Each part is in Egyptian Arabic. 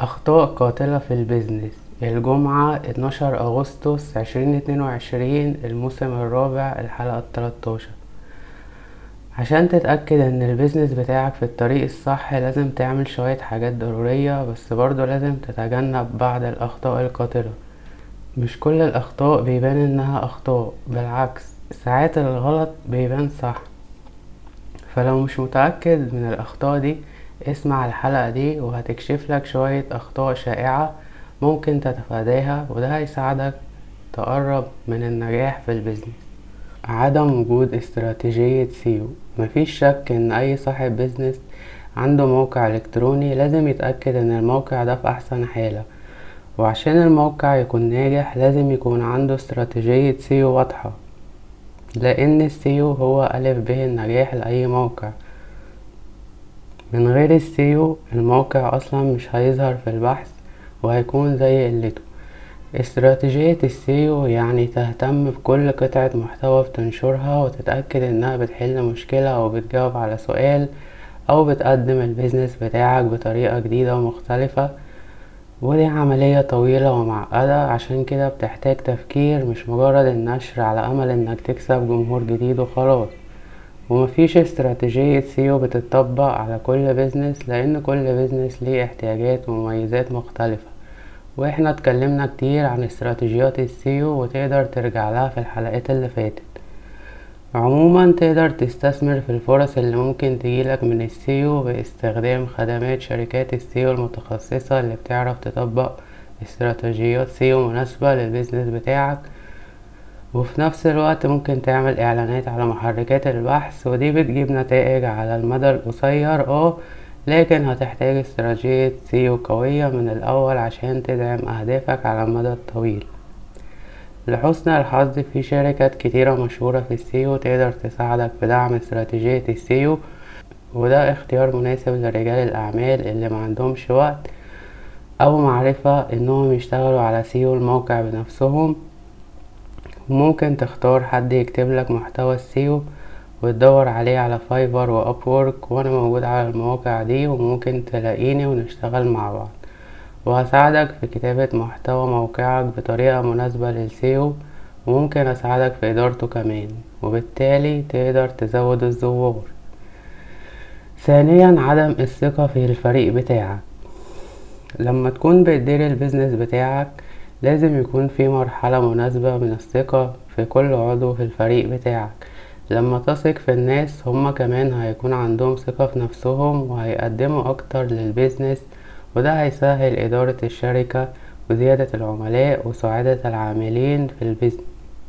أخطاء قاتلة في البيزنس الجمعة 12 أغسطس 2022 الموسم الرابع الحلقة التلاتاشر عشان تتأكد ان البيزنس بتاعك في الطريق الصح لازم تعمل شوية حاجات ضرورية بس برضه لازم تتجنب بعض الأخطاء القاتلة مش كل الأخطاء بيبان انها أخطاء بالعكس ساعات الغلط بيبان صح فلو مش متأكد من الأخطاء دي اسمع الحلقة دي وهتكشف لك شوية أخطاء شائعة ممكن تتفاداها وده هيساعدك تقرب من النجاح في البيزنس عدم وجود استراتيجية سيو مفيش شك ان اي صاحب بيزنس عنده موقع الكتروني لازم يتأكد ان الموقع ده في احسن حالة وعشان الموقع يكون ناجح لازم يكون عنده استراتيجية سيو واضحة لان السيو هو الف به النجاح لاي موقع من غير السيو الموقع اصلا مش هيظهر في البحث وهيكون زي قلته استراتيجية السيو يعني تهتم بكل قطعة محتوى بتنشرها وتتأكد انها بتحل مشكلة او بتجاوب على سؤال او بتقدم البيزنس بتاعك بطريقة جديدة ومختلفة ودي عملية طويلة ومعقدة عشان كده بتحتاج تفكير مش مجرد النشر على امل انك تكسب جمهور جديد وخلاص ومفيش استراتيجية سيو بتطبق على كل بيزنس لان كل بيزنس ليه احتياجات ومميزات مختلفة واحنا اتكلمنا كتير عن استراتيجيات السيو وتقدر ترجع لها في الحلقات اللي فاتت عموما تقدر تستثمر في الفرص اللي ممكن تجيلك من السيو باستخدام خدمات شركات السيو المتخصصة اللي بتعرف تطبق استراتيجيات سيو مناسبة للبيزنس بتاعك وفي نفس الوقت ممكن تعمل اعلانات على محركات البحث ودي بتجيب نتائج على المدى القصير اه لكن هتحتاج استراتيجية سيو قوية من الأول عشان تدعم أهدافك على المدى الطويل لحسن الحظ في شركات كتيرة مشهورة في السيو تقدر تساعدك في دعم استراتيجية السيو وده اختيار مناسب لرجال الأعمال اللي معندهمش وقت أو معرفة انهم يشتغلوا على سيو الموقع بنفسهم وممكن تختار حد يكتب لك محتوى السيو وتدور عليه على فايفر وابورك وانا موجود على المواقع دي وممكن تلاقيني ونشتغل مع بعض وهساعدك في كتابة محتوى موقعك بطريقة مناسبة للسيو وممكن اساعدك في ادارته كمان وبالتالي تقدر تزود الزوار ثانيا عدم الثقة في الفريق بتاعك لما تكون بتدير البيزنس بتاعك لازم يكون في مرحلة مناسبة من الثقة في كل عضو في الفريق بتاعك لما تثق في الناس هما كمان هيكون عندهم ثقة في نفسهم وهيقدموا اكتر للبيزنس وده هيسهل ادارة الشركة وزيادة العملاء وسعادة العاملين في البيزنس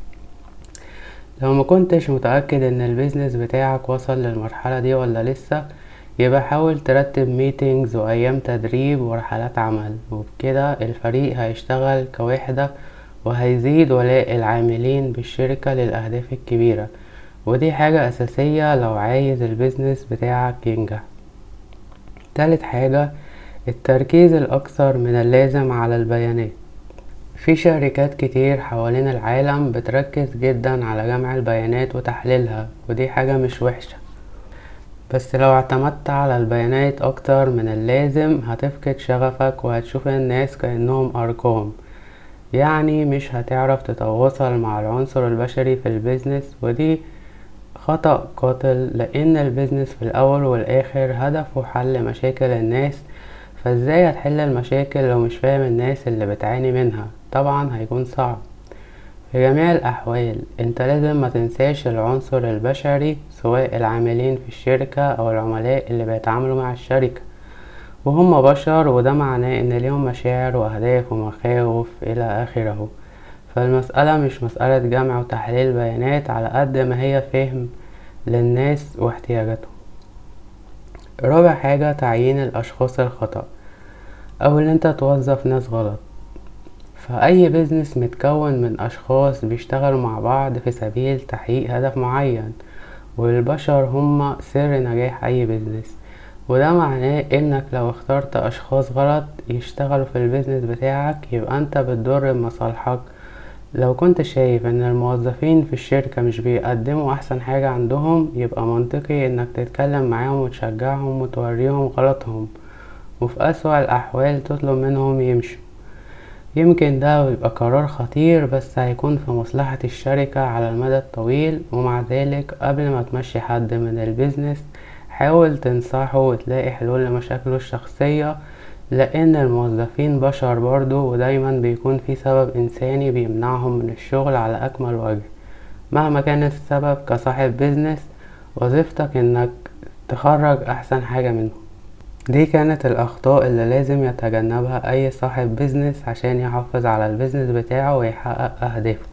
لو ما كنتش متأكد ان البيزنس بتاعك وصل للمرحلة دي ولا لسه يبقى حاول ترتب ميتينجز وايام تدريب ورحلات عمل وبكده الفريق هيشتغل كوحدة وهيزيد ولاء العاملين بالشركة للأهداف الكبيرة ودي حاجة أساسية لو عايز البيزنس بتاعك ينجح تالت حاجة التركيز الأكثر من اللازم على البيانات في شركات كتير حوالين العالم بتركز جدا على جمع البيانات وتحليلها ودي حاجة مش وحشة بس لو اعتمدت على البيانات أكتر من اللازم هتفقد شغفك وهتشوف الناس كأنهم أرقام يعني مش هتعرف تتواصل مع العنصر البشري في البيزنس ودي خطأ قاتل لأن البيزنس في الأول والآخر هدفه حل مشاكل الناس فازاي هتحل المشاكل لو مش فاهم الناس اللي بتعاني منها طبعا هيكون صعب في جميع الأحوال انت لازم ما تنساش العنصر البشري سواء العاملين في الشركة أو العملاء اللي بيتعاملوا مع الشركة وهم بشر وده معناه ان ليهم مشاعر وأهداف ومخاوف إلى آخره فالمسألة مش مسألة جمع وتحليل بيانات على قد ما هي فهم للناس واحتياجاتهم رابع حاجة تعيين الأشخاص الخطأ أو إن أنت توظف ناس غلط فأي بيزنس متكون من أشخاص بيشتغلوا مع بعض في سبيل تحقيق هدف معين والبشر هما سر نجاح أي بيزنس وده معناه انك لو اخترت اشخاص غلط يشتغلوا في البيزنس بتاعك يبقى انت بتضر بمصالحك لو كنت شايف ان الموظفين في الشركة مش بيقدموا احسن حاجة عندهم يبقى منطقي انك تتكلم معاهم وتشجعهم وتوريهم غلطهم وفي أسوأ الأحوال تطلب منهم يمشوا يمكن ده يبقى قرار خطير بس هيكون في مصلحة الشركة على المدى الطويل ومع ذلك قبل ما تمشي حد من البيزنس حاول تنصحه وتلاقي حلول لمشاكله الشخصية لأن الموظفين بشر برضو ودايما بيكون في سبب إنساني بيمنعهم من الشغل على أكمل وجه مهما كان السبب كصاحب بيزنس وظيفتك انك تخرج احسن حاجة منه دي كانت الاخطاء اللي لازم يتجنبها اي صاحب بيزنس عشان يحافظ على البيزنس بتاعه ويحقق اهدافه